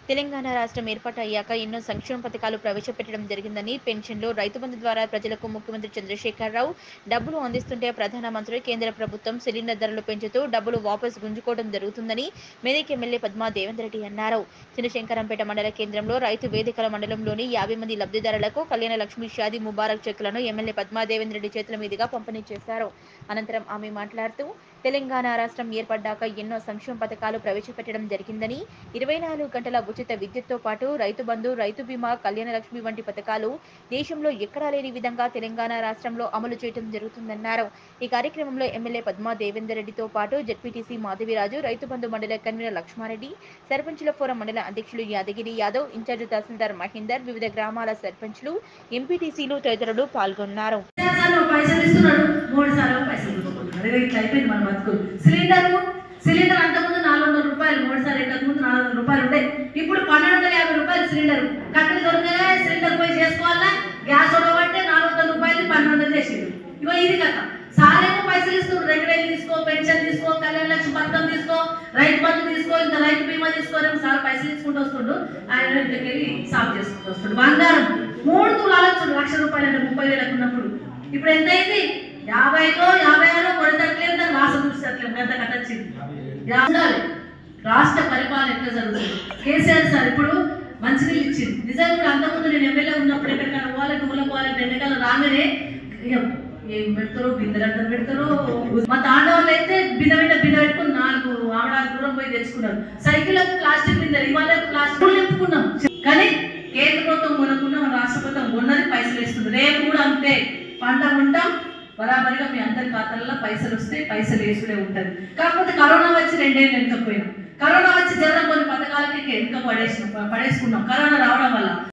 తెలంగాణ రాష్ట్రం ఏర్పాటు అయ్యాక ఎన్నో సంక్షేమ పథకాలు ప్రవేశపెట్టడం జరిగిందని పెన్షన్లు రైతు బంధు ద్వారా ప్రజలకు ముఖ్యమంత్రి చంద్రశేఖరరావు డబ్బులు అందిస్తుంటే ప్రధానమంత్రి కేంద్ర ప్రభుత్వం సిలిండర్ ధరలు పెంచుతూ డబ్బులు వాపస్ గుంజుకోవడం జరుగుతుందని మెదక్ ఎమ్మెల్యే పద్మా దేవేందర్ రెడ్డి అన్నారు చిన్నశంకరంపేట మండల కేంద్రంలో రైతు వేదికల మండలంలోని యాభై మంది లబ్ధిదారులకు కళ్యాణ లక్ష్మి షాదీ ముబారక్ చెక్కులను ఎమ్మెల్యే పద్మా దేవేందర్ రెడ్డి చేతుల మీదుగా పంపిణీ చేశారు అనంతరం ఆమె మాట్లాడుతూ తెలంగాణ రాష్ట్రం ఏర్పడ్డాక ఎన్నో సంక్షేమ పథకాలు ప్రవేశపెట్టడం జరిగిందని ఇరవై నాలుగు గంటల ఉచిత విద్యుత్తో పాటు రైతు బంధు రైతు బీమా కళ్యాణ లక్ష్మి వంటి పథకాలు దేశంలో ఎక్కడా లేని విధంగా తెలంగాణ రాష్ట్రంలో అమలు చేయడం జరుగుతుందన్నారు ఈ కార్యక్రమంలో ఎమ్మెల్యే పద్మా దేవేందర్ రెడ్డితో పాటు జడ్పీటీసీ మాధవిరాజు రైతు బంధు మండల కన్వీనర్ లక్ష్మారెడ్డి సర్పంచుల ఫోరం మండల అధ్యక్షులు యాదగిరి యాదవ్ ఇన్ఛార్జ్ తహసీల్దార్ మహేందర్ వివిధ గ్రామాల సర్పంచ్లు ఎంపీటీసీలు తదితరులు పాల్గొన్నారు సార్లు పైసలు ఇస్తున్నాడు మూడు సార్లు పైసలు తీసుకుంటున్నాడు ఇక ఇట్లా అయిపోయింది మన బతుకు సిలిండర్ సిలిండర్ అంతకుముందు నాలుగు వందల రూపాయలు మూడు సార్లు ఇంతకు ముందు నాలుగు వందల రూపాయలు ఉంటాయి ఇప్పుడు పన్నెండు వందల యాభై రూపాయలు సిలిండర్ కట్టెలు దొరకగా సిలిండర్ పోయి చేసుకోవాలా గ్యాస్ ఉండబట్టే నాలుగు వందల రూపాయలు పన్నెండు వందలు చేసిండు ఇగో ఇది కథ సారేమో పైసలు ఇస్తున్నారు రెండు వేలు తీసుకో పెన్షన్ తీసుకో కళ్యాణ లక్ష్మి పథకం తీసుకో రైతు బంధు తీసుకో ఇంత రైతు బీమా తీసుకోరేమో సార్ పైసలు తీసుకుంటూ వస్తుండు ఆయన ఇంటికి వెళ్ళి సాగు చేసుకుంటూ వస్తుండు బంగారం మూడు తులాలు వచ్చాడు లక్ష రూపాయలు అంటే ముప్పై వేలకు ఉన్నప్పుడు ఇప్పుడు ఎంత అయింది యాభైలో యాభై ఆరు కొడతట్లేదు దాన్ని రాస చూసేట్లేదు ఎంత కట్టచ్చింది ఉండాలి రాష్ట్ర పరిపాలన ఎట్లా జరుగుతుంది కేసీఆర్ సార్ ఇప్పుడు మంచినీళ్ళు ఇచ్చింది నిజంగా కూడా అంతకుముందు నేను ఎమ్మెల్యే ఉన్నప్పుడు ఎక్కడికైనా పోవాలంటే ఊళ్ళో పోవాలంటే ఎండాకాలం రాగానే ఇక ఏం పెడతారో బిందెలంతా పెడతారో మా తాండవాళ్ళు అయితే బిందె బిందె బిందె పెట్టుకుని నాలుగు ఆవడాల దూరం పోయి తెచ్చుకున్నారు సైకిల్ ప్లాస్టిక్ బిందెలు ఇవాళ ప్లాస్టిక్ నింపుకున్నాం కానీ కేంద్ర ప్రభుత్వం కొనుక్కున్న మన రాష్ట్ర ప్రభుత్వం ఉన్నది పైసలు వేస్తుంది రేపు కూడా అంతే పంట ఉంటాం బరాబరిగా మీ అందరి ఖాతాల్లో పైసలు వస్తే పైసలు వేసుడే ఉంటుంది కాకపోతే కరోనా వచ్చి రెండేళ్ళు వెనుకపోయినాం కరోనా వచ్చి జరగ కొన్ని పథకాలకి వెనుక పడేసిన పడేసుకున్నాం కరోనా రావడం వల్ల